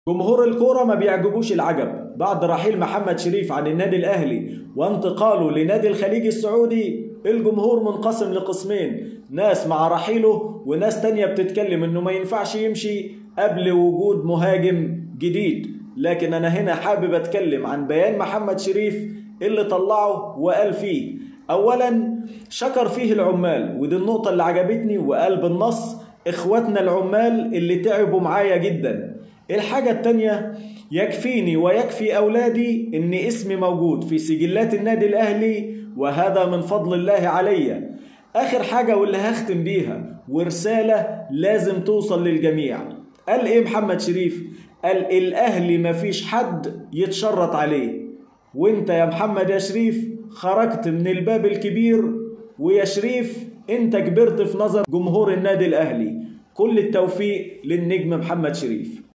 جمهور الكورة ما بيعجبوش العجب بعد رحيل محمد شريف عن النادي الأهلي وانتقاله لنادي الخليج السعودي الجمهور منقسم لقسمين ناس مع رحيله وناس تانية بتتكلم انه ما ينفعش يمشي قبل وجود مهاجم جديد لكن انا هنا حابب اتكلم عن بيان محمد شريف اللي طلعه وقال فيه اولا شكر فيه العمال ودي النقطة اللي عجبتني وقال بالنص اخواتنا العمال اللي تعبوا معايا جدا الحاجة التانية يكفيني ويكفي أولادي إن اسمي موجود في سجلات النادي الأهلي وهذا من فضل الله عليا آخر حاجة واللي هختم بيها ورسالة لازم توصل للجميع قال إيه محمد شريف؟ قال الأهلي مفيش حد يتشرط عليه وانت يا محمد يا شريف خرجت من الباب الكبير ويا شريف انت كبرت في نظر جمهور النادي الأهلي كل التوفيق للنجم محمد شريف